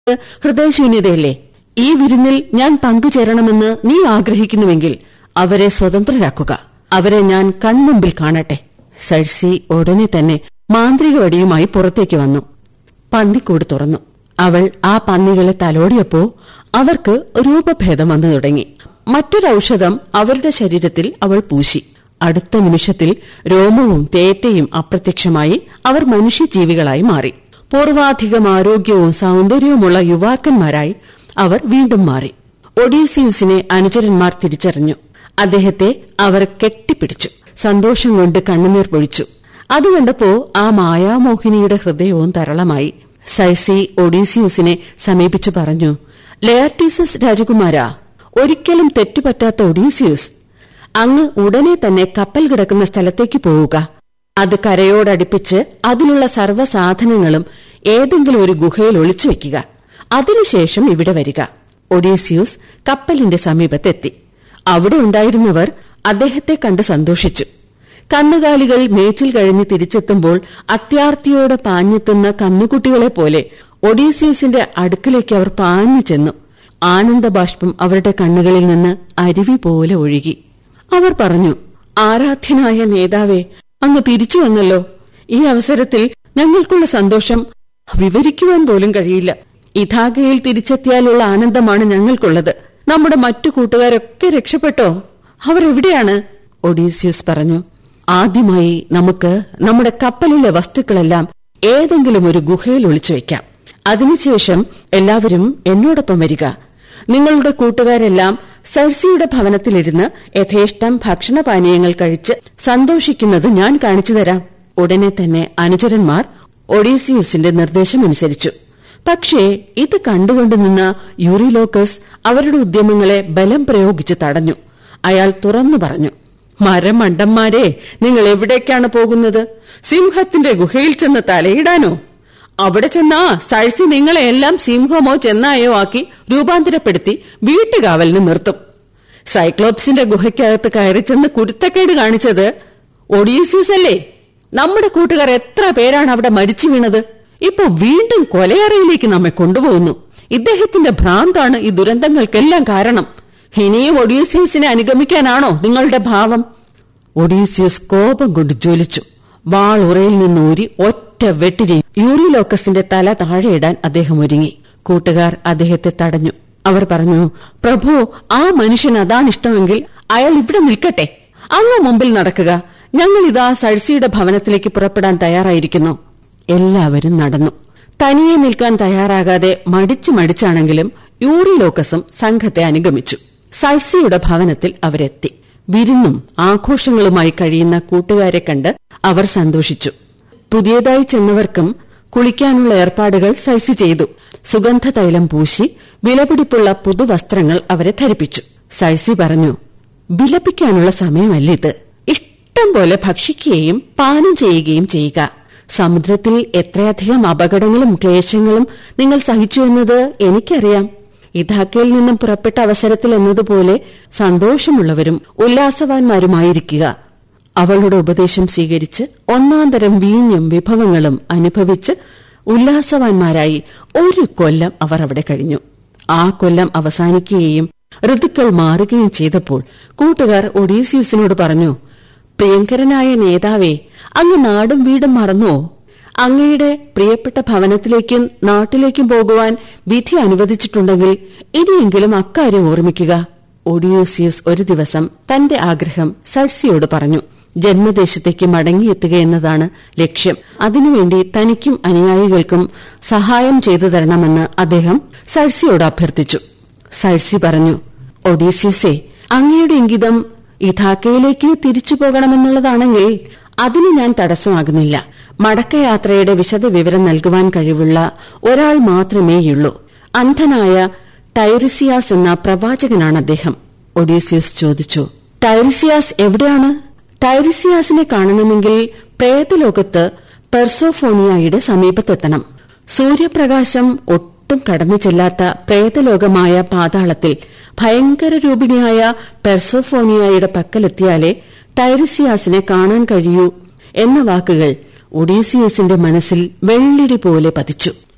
ഹൃദയശൂന്യതയല്ലേ ഈ വിരുന്നിൽ ഞാൻ പങ്കുചേരണമെന്ന് നീ ആഗ്രഹിക്കുന്നുവെങ്കിൽ അവരെ സ്വതന്ത്രരാക്കുക അവരെ ഞാൻ കൺമുമ്പിൽ കാണട്ടെ സഴ്സി ഉടനെ തന്നെ മാന്ത്രിക വടിയുമായി പുറത്തേക്ക് വന്നു പന്നിക്കൂട് തുറന്നു അവൾ ആ പന്നികളെ തലോടിയപ്പോ അവർക്ക് രൂപഭേദം വന്നു തുടങ്ങി മറ്റൊരൌഷധം അവരുടെ ശരീരത്തിൽ അവൾ പൂശി അടുത്ത നിമിഷത്തിൽ രോമവും തേറ്റയും അപ്രത്യക്ഷമായി അവർ മനുഷ്യജീവികളായി മാറി പൂർവാധികം ആരോഗ്യവും സൗന്ദര്യവുമുള്ള യുവാക്കന്മാരായി അവർ വീണ്ടും മാറി ഒഡീസിയൂസിനെ അനുചരന്മാർ തിരിച്ചറിഞ്ഞു അദ്ദേഹത്തെ അവർ കെട്ടിപ്പിടിച്ചു സന്തോഷം കൊണ്ട് കണ്ണുനീർ പൊഴിച്ചു അത് കണ്ടപ്പോ ആ മായാമോഹിനിയുടെ ഹൃദയവും തരളമായി സൈസി ഒഡീസിയൂസിനെ സമീപിച്ചു പറഞ്ഞു ലെയർട്ടീസസ് രാജകുമാരാ ഒരിക്കലും തെറ്റുപറ്റാത്ത ഒഡീസിയൂസ് അങ്ങ് ഉടനെ തന്നെ കപ്പൽ കിടക്കുന്ന സ്ഥലത്തേക്ക് പോവുക അത് കരയോടടുപ്പിച്ച് അതിലുള്ള സർവ്വസാധനങ്ങളും ഏതെങ്കിലും ഒരു ഗുഹയിൽ ഒളിച്ചു വെക്കുക അതിനുശേഷം ഇവിടെ വരിക ഒഡീസിയൂസ് കപ്പലിന്റെ സമീപത്തെത്തി അവിടെ ഉണ്ടായിരുന്നവർ അദ്ദേഹത്തെ കണ്ട് സന്തോഷിച്ചു കന്നുകാലികൾ മേച്ചിൽ കഴിഞ്ഞ് തിരിച്ചെത്തുമ്പോൾ അത്യാർത്തിയോടെ പാഞ്ഞെത്തുന്ന കന്നുകുട്ടികളെ പോലെ ഒഡീസിയസിന്റെ അടുക്കിലേക്ക് അവർ പാഞ്ഞു ചെന്നു ആനന്ദബാഷ്പം അവരുടെ കണ്ണുകളിൽ നിന്ന് അരുവി പോലെ ഒഴുകി അവർ പറഞ്ഞു ആരാധ്യനായ നേതാവേ അങ്ങ് തിരിച്ചു വന്നല്ലോ ഈ അവസരത്തിൽ ഞങ്ങൾക്കുള്ള സന്തോഷം വിവരിക്കുവാൻ പോലും കഴിയില്ല ഇഥാഗയിൽ തിരിച്ചെത്തിയാലുള്ള ആനന്ദമാണ് ഞങ്ങൾക്കുള്ളത് നമ്മുടെ മറ്റു കൂട്ടുകാരൊക്കെ രക്ഷപ്പെട്ടോ അവരെവിടെയാണ് ഒഡീസിയസ് പറഞ്ഞു ആദ്യമായി നമുക്ക് നമ്മുടെ കപ്പലിലെ വസ്തുക്കളെല്ലാം ഏതെങ്കിലും ഒരു ഗുഹയിൽ ഒളിച്ചു വയ്ക്കാം അതിനുശേഷം എല്ലാവരും എന്നോടൊപ്പം വരിക നിങ്ങളുടെ കൂട്ടുകാരെല്ലാം സർസിയുടെ ഭവനത്തിലിരുന്ന് യഥേഷ്ടം ഭക്ഷണപാനീയങ്ങൾ കഴിച്ച് സന്തോഷിക്കുന്നത് ഞാൻ കാണിച്ചു തരാം ഉടനെ തന്നെ അനുചരന്മാർ ഒഡീസിയൂസിന്റെ നിർദ്ദേശമനുസരിച്ചു പക്ഷേ ഇത് കണ്ടുകൊണ്ടു നിന്ന യൂറിലോക്കസ് അവരുടെ ഉദ്യമങ്ങളെ ബലം പ്രയോഗിച്ച് തടഞ്ഞു അയാൾ തുറന്നു പറഞ്ഞു മരമണ്ടന്മാരെ നിങ്ങൾ എവിടേക്കാണ് പോകുന്നത് സിംഹത്തിന്റെ ഗുഹയിൽ ചെന്ന് തലയിടാനോ അവിടെ ചെന്നാ സഴ്സി നിങ്ങളെ എല്ലാം സിംഹമോ ചെന്നായോ ആക്കി രൂപാന്തരപ്പെടുത്തി വീട്ടുകാവലിന് നിർത്തും സൈക്ലോപ്സിന്റെ ഗുഹയ്ക്കകത്ത് കയറി ചെന്ന് കുരുത്തക്കേട് കാണിച്ചത് ഒഡീസിയസ് അല്ലേ നമ്മുടെ കൂട്ടുകാർ എത്ര പേരാണ് അവിടെ മരിച്ചു വീണത് ഇപ്പൊ വീണ്ടും കൊലയറയിലേക്ക് നമ്മെ കൊണ്ടുപോകുന്നു ഇദ്ദേഹത്തിന്റെ ഭ്രാന്താണ് ഈ ദുരന്തങ്ങൾക്കെല്ലാം കാരണം ഇനിയും ഒഡീസിയസിനെ അനുഗമിക്കാനാണോ നിങ്ങളുടെ ഭാവം ഒഡീസിയസ് കോപം കൊണ്ട് ജ്വലിച്ചു വാൾ ഉറയിൽ നിന്ന് ഊരി ഒറ്റ വെട്ടിരി യൂറിലോക്കസിന്റെ തല താഴെയിടാൻ അദ്ദേഹം ഒരുങ്ങി കൂട്ടുകാർ അദ്ദേഹത്തെ തടഞ്ഞു അവർ പറഞ്ഞു പ്രഭു ആ മനുഷ്യൻ അതാണ് ഇഷ്ടമെങ്കിൽ അയാൾ ഇവിടെ നിൽക്കട്ടെ അങ്ങ് മുമ്പിൽ നടക്കുക ഞങ്ങൾ ഇതാ സഴ്സിയുടെ ഭവനത്തിലേക്ക് പുറപ്പെടാൻ തയ്യാറായിരിക്കുന്നു എല്ലാവരും നടന്നു തനിയെ നിൽക്കാൻ തയ്യാറാകാതെ മടിച്ചു മടിച്ചാണെങ്കിലും യൂറിലോക്കസും സംഘത്തെ അനുഗമിച്ചു സഴ്സിയുടെ ഭവനത്തിൽ അവരെത്തി വിരുന്നും ആഘോഷങ്ങളുമായി കഴിയുന്ന കൂട്ടുകാരെ കണ്ട് അവർ സന്തോഷിച്ചു പുതിയതായി ചെന്നവർക്കും കുളിക്കാനുള്ള ഏർപ്പാടുകൾ സൈസി ചെയ്തു സുഗന്ധ തൈലം പൂശി വിലപിടിപ്പുള്ള പുതുവസ്ത്രങ്ങൾ അവരെ ധരിപ്പിച്ചു സൈസി പറഞ്ഞു വിലപിക്കാനുള്ള സമയമല്ലിത് ഇഷ്ടം പോലെ ഭക്ഷിക്കുകയും പാനം ചെയ്യുകയും ചെയ്യുക സമുദ്രത്തിൽ എത്രയധികം അപകടങ്ങളും ക്ലേശങ്ങളും നിങ്ങൾ സഹിച്ചു എന്നത് എനിക്കറിയാം ഇഥാക്കയിൽ നിന്നും പുറപ്പെട്ട അവസരത്തിൽ എന്നതുപോലെ സന്തോഷമുള്ളവരും ഉല്ലാസവാന്മാരുമായിരിക്കുക അവളുടെ ഉപദേശം സ്വീകരിച്ച് ഒന്നാന്തരം വീഞ്ഞും വിഭവങ്ങളും അനുഭവിച്ച് ഉല്ലാസവാന്മാരായി ഒരു കൊല്ലം അവർ അവിടെ കഴിഞ്ഞു ആ കൊല്ലം അവസാനിക്കുകയും ഋതുക്കൾ മാറുകയും ചെയ്തപ്പോൾ കൂട്ടുകാർ ഒഡീസിയൂസിനോട് പറഞ്ഞു പ്രിയങ്കരനായ നേതാവേ അങ്ങ് നാടും വീടും മറന്നുവോ അങ്ങയുടെ പ്രിയപ്പെട്ട ഭവനത്തിലേക്കും നാട്ടിലേക്കും പോകുവാൻ വിധി അനുവദിച്ചിട്ടുണ്ടെങ്കിൽ ഇനിയെങ്കിലും അക്കാര്യം ഓർമ്മിക്കുക ഒഡിയോസിയസ് ഒരു ദിവസം തന്റെ ആഗ്രഹം സഴ്സിയോട് പറഞ്ഞു ജന്മദേശത്തേക്ക് മടങ്ങിയെത്തുക എന്നതാണ് ലക്ഷ്യം അതിനുവേണ്ടി തനിക്കും അനുയായികൾക്കും സഹായം ചെയ്തു തരണമെന്ന് അദ്ദേഹം സഴ്സിയോട് അഭ്യർത്ഥിച്ചു സഴ്സി പറഞ്ഞു ഒഡീസ്യൂസേ അങ്ങയുടെ ഇംഗിതം ഇഥാക്കയിലേക്ക് തിരിച്ചു പോകണമെന്നുള്ളതാണെങ്കിൽ അതിന് ഞാൻ തടസ്സമാകുന്നില്ല മടക്കയാത്രയുടെ വിശദ വിവരം നൽകുവാൻ കഴിവുള്ള ഒരാൾ മാത്രമേയുള്ളൂ അന്ധനായ ടൈറിസിയാസ് എന്ന പ്രവാചകനാണ് അദ്ദേഹം ഒഡീസിയസ് ചോദിച്ചു ടൈറിസിയാസ് എവിടെയാണ് ടൈറിസിയാസിനെ കാണണമെങ്കിൽ പ്രേതലോകത്ത് പെർസോഫോണിയയുടെ സമീപത്തെത്തണം സൂര്യപ്രകാശം ഒട്ടും കടന്നു ചെല്ലാത്ത പ്രേതലോകമായ പാതാളത്തിൽ ഭയങ്കര രൂപിണിയായ പെർസോഫോണിയയുടെ പക്കലെത്തിയാലേ ടൈറിസിയാസിനെ കാണാൻ കഴിയൂ എന്ന വാക്കുകൾ ഒഡീസിയസിന്റെ മനസ്സിൽ വെള്ളിടി പോലെ പതിച്ചു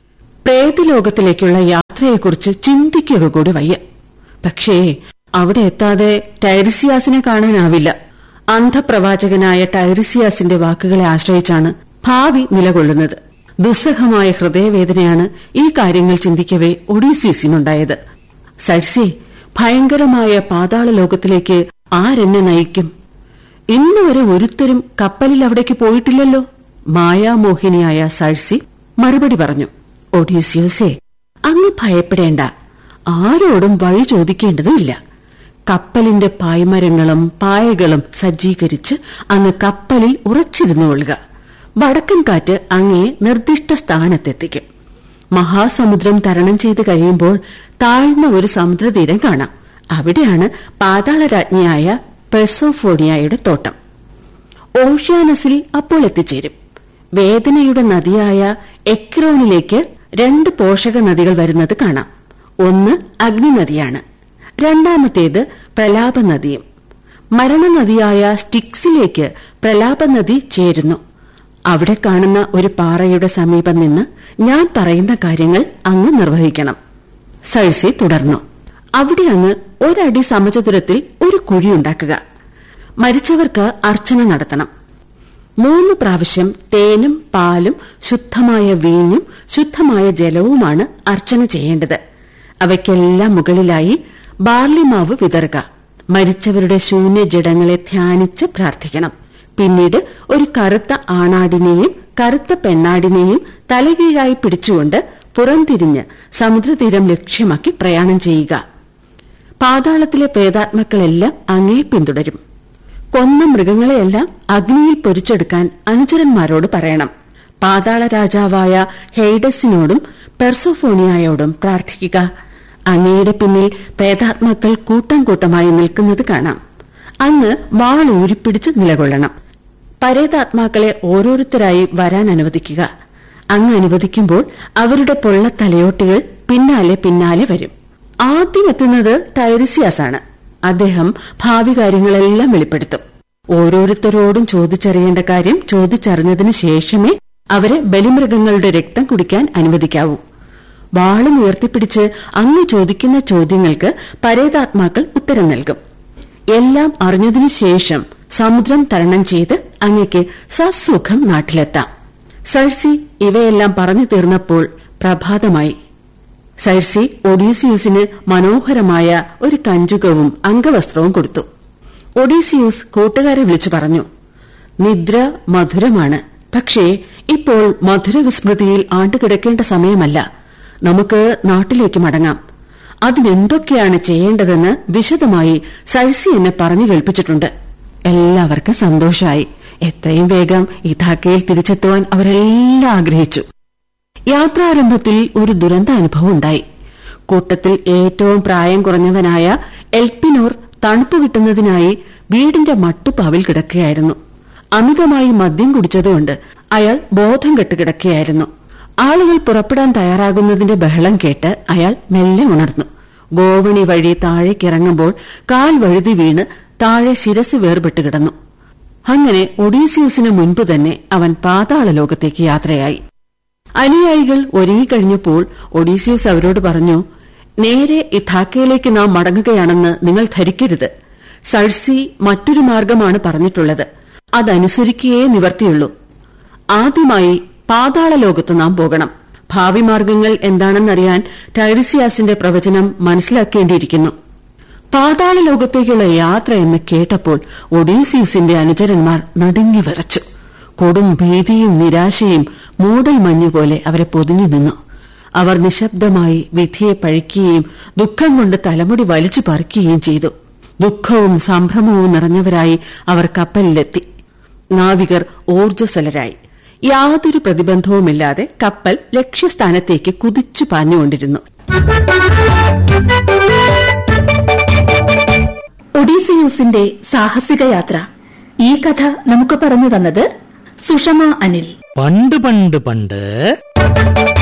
പ്രേതലോകത്തിലേക്കുള്ള യാത്രയെക്കുറിച്ച് ചിന്തിക്കുക കൂടി വയ്യ പക്ഷേ അവിടെ എത്താതെ ടൈറിസിയാസിനെ കാണാനാവില്ല അന്ധപ്രവാചകനായ ടൈറിസിയാസിന്റെ വാക്കുകളെ ആശ്രയിച്ചാണ് ഭാവി നിലകൊള്ളുന്നത് ദുസ്സഹമായ ഹൃദയവേദനയാണ് ഈ കാര്യങ്ങൾ ചിന്തിക്കവേ ഒഡീസ്യൂസിനുണ്ടായത് സഡ്സി ഭയങ്കരമായ പാതാള ലോകത്തിലേക്ക് ആരെന്നെ നയിക്കും ഇന്നുവരെ ഒരുത്തരും കപ്പലിൽ അവിടേക്ക് പോയിട്ടില്ലല്ലോ മായാമോഹിനിയായ സഴ്സി മറുപടി പറഞ്ഞു ഒഡീസിയസേ അങ്ങ് ഭയപ്പെടേണ്ട ആരോടും വഴി ചോദിക്കേണ്ടതുമില്ല കപ്പലിന്റെ പായ്മരങ്ങളും പായകളും സജ്ജീകരിച്ച് അങ്ങ് കപ്പലിൽ ഉറച്ചിരുന്നു കൊള്ളുക വടക്കൻ കാറ്റ് അങ്ങയെ നിർദ്ദിഷ്ട സ്ഥാനത്തെത്തിക്കും മഹാസമുദ്രം തരണം ചെയ്ത് കഴിയുമ്പോൾ താഴ്ന്ന ഒരു സമുദ്രതീരം കാണാം അവിടെയാണ് പാതാളരാജ്ഞിയായ പെസോഫോണിയയുടെ തോട്ടം ഓഷ്യാനസിൽ അപ്പോൾ എത്തിച്ചേരും വേദനയുടെ നദിയായ എക്രോണിലേക്ക് രണ്ട് പോഷക നദികൾ വരുന്നത് കാണാം ഒന്ന് അഗ്നിനദിയാണ് രണ്ടാമത്തേത് പ്രലാപ നദിയും മരണനദിയായ സ്റ്റിക്സിലേക്ക് പ്രലാപ നദി ചേരുന്നു അവിടെ കാണുന്ന ഒരു പാറയുടെ സമീപം നിന്ന് ഞാൻ പറയുന്ന കാര്യങ്ങൾ അങ്ങ് നിർവഹിക്കണം സഴ്സി തുടർന്നു അവിടെ അങ്ങ് ഒരടി സമചതുരത്തിൽ ഒരു കുഴിയുണ്ടാക്കുക മരിച്ചവർക്ക് അർച്ചന നടത്തണം മൂന്ന് പ്രാവശ്യം തേനും പാലും ശുദ്ധമായ വീഞ്ഞും ശുദ്ധമായ ജലവുമാണ് അർച്ചന ചെയ്യേണ്ടത് അവയ്ക്കെല്ലാം മുകളിലായി ബാർലിമാവ് വിതറുക മരിച്ചവരുടെ ശൂന്യ ജഡങ്ങളെ ധ്യാനിച്ച് പ്രാർത്ഥിക്കണം പിന്നീട് ഒരു കറുത്ത ആണാടിനെയും കറുത്ത പെണ്ണാടിനെയും തലകീഴായി പിടിച്ചുകൊണ്ട് പുറംതിരിഞ്ഞ് സമുദ്രതീരം ലക്ഷ്യമാക്കി പ്രയാണം ചെയ്യുക പാതാളത്തിലെ പ്രേതാത്മാക്കളെല്ലാം അങ്ങേ പിന്തുടരും കൊന്ന മൃഗങ്ങളെയെല്ലാം അഗ്നിയിൽ പൊരിച്ചെടുക്കാൻ അനുചരന്മാരോട് പറയണം പാതാള രാജാവായ ഹെയ്ഡസിനോടും പെർസോഫോണിയായോടും പ്രാർത്ഥിക്കുക അങ്ങയുടെ പിന്നിൽ പ്രേതാത്മാക്കൾ കൂട്ടം കൂട്ടമായി നിൽക്കുന്നത് കാണാം അന്ന് വാൾ ഊരിപ്പിടിച്ച് നിലകൊള്ളണം പരേതാത്മാക്കളെ ഓരോരുത്തരായി വരാൻ അനുവദിക്കുക അങ്ങ് അനുവദിക്കുമ്പോൾ അവരുടെ പൊള്ള തലയോട്ടികൾ പിന്നാലെ പിന്നാലെ വരും ആദ്യം എത്തുന്നത് ടൈറിസിയാസാണ് അദ്ദേഹം ഭാവി കാര്യങ്ങളെല്ലാം വെളിപ്പെടുത്തും ഓരോരുത്തരോടും ചോദിച്ചറിയേണ്ട കാര്യം ചോദിച്ചറിഞ്ഞതിനു ശേഷമേ അവരെ ബലിമൃഗങ്ങളുടെ രക്തം കുടിക്കാൻ അനുവദിക്കാവൂ വാളും ഉയർത്തിപ്പിടിച്ച് അങ്ങ് ചോദിക്കുന്ന ചോദ്യങ്ങൾക്ക് പരേതാത്മാക്കൾ ഉത്തരം നൽകും എല്ലാം അറിഞ്ഞതിനു ശേഷം സമുദ്രം തരണം ചെയ്ത് അങ്ങയ്ക്ക് സസുഖം നാട്ടിലെത്താം സഴ്സി ഇവയെല്ലാം പറഞ്ഞു തീർന്നപ്പോൾ പ്രഭാതമായി സഴ്സി ഒഡീസിയൂസിന് മനോഹരമായ ഒരു കഞ്ചുകവും അംഗവസ്ത്രവും കൊടുത്തു ഒഡീസിയൂസ് കൂട്ടുകാരെ വിളിച്ചു പറഞ്ഞു നിദ്ര മധുരമാണ് പക്ഷേ ഇപ്പോൾ മധുരവിസ്മൃതിയിൽ ആണ്ടുകിടക്കേണ്ട സമയമല്ല നമുക്ക് നാട്ടിലേക്ക് മടങ്ങാം അതിനെന്തൊക്കെയാണ് ചെയ്യേണ്ടതെന്ന് വിശദമായി സഴ്സി എന്നെ പറഞ്ഞു കേൾപ്പിച്ചിട്ടുണ്ട് എല്ലാവർക്കും സന്തോഷമായി എത്രയും വേഗം ഇഥാക്കയിൽ തിരിച്ചെത്തുവാൻ അവരെല്ലാം ആഗ്രഹിച്ചു യാത്രാരംഭത്തിൽ ഒരു ദുരന്താനുഭവം ഉണ്ടായി കൂട്ടത്തിൽ ഏറ്റവും പ്രായം കുറഞ്ഞവനായ എൽപ്പിനോർ തണുപ്പ് കിട്ടുന്നതിനായി വീടിന്റെ മട്ടുപ്പാവിൽ കിടക്കുകയായിരുന്നു അമിതമായി മദ്യം കുടിച്ചതുകൊണ്ട് അയാൾ ബോധം കെട്ട് കിടക്കുകയായിരുന്നു ആളുകൾ പുറപ്പെടാൻ തയ്യാറാകുന്നതിന്റെ ബഹളം കേട്ട് അയാൾ മെല്ലെ ഉണർന്നു ഗോവണി വഴി താഴേക്കിറങ്ങുമ്പോൾ കാൽ വഴുതി വീണ് താഴെ ശിരസ് വേർപെട്ട് കിടന്നു അങ്ങനെ ഒഡീസിയൂസിന് മുൻപ് തന്നെ അവൻ പാതാള ലോകത്തേക്ക് യാത്രയായി അനുയായികൾ ഒരുങ്ങിക്കഴിഞ്ഞപ്പോൾ ഒഡീസിയസ് അവരോട് പറഞ്ഞു നേരെ ഇഥാക്കയിലേക്ക് നാം മടങ്ങുകയാണെന്ന് നിങ്ങൾ ധരിക്കരുത് സഴ്സി മറ്റൊരു മാർഗമാണ് പറഞ്ഞിട്ടുള്ളത് അതനുസരിക്കുകയേ നിവർത്തിയുള്ളൂ ആദ്യമായി പാതാള ലോകത്ത് നാം പോകണം ഭാവി മാർഗങ്ങൾ എന്താണെന്നറിയാൻ ടൈറിസിയാസിന്റെ പ്രവചനം മനസ്സിലാക്കേണ്ടിയിരിക്കുന്നു പാതാള ലോകത്തേക്കുള്ള യാത്ര എന്ന് കേട്ടപ്പോൾ ഒഡീസിയസിന്റെ അനുചരന്മാർ നടുങ്ങി വിറച്ചു കൊടും ഭീതിയും നിരാശയും മൂടൽ മഞ്ഞുപോലെ അവരെ പൊതിഞ്ഞു നിന്നു അവർ നിശബ്ദമായി വിധിയെ പഴിക്കുകയും ദുഃഖം കൊണ്ട് തലമുടി വലിച്ചു പറിക്കുകയും ചെയ്തു ദുഃഖവും സംഭ്രമവും നിറഞ്ഞവരായി അവർ കപ്പലിലെത്തി നാവികർ ഊർജ്ജസ്വലരായി യാതൊരു പ്രതിബന്ധവുമില്ലാതെ കപ്പൽ ലക്ഷ്യസ്ഥാനത്തേക്ക് കുതിച്ചു പാഞ്ഞുകൊണ്ടിരുന്നു ഒഡീസിയൂസിന്റെ സാഹസിക യാത്ര ഈ കഥ നമുക്ക് പറഞ്ഞു തന്നത് സുഷമ അനിൽ പണ്ട് പണ്ട് പണ്ട്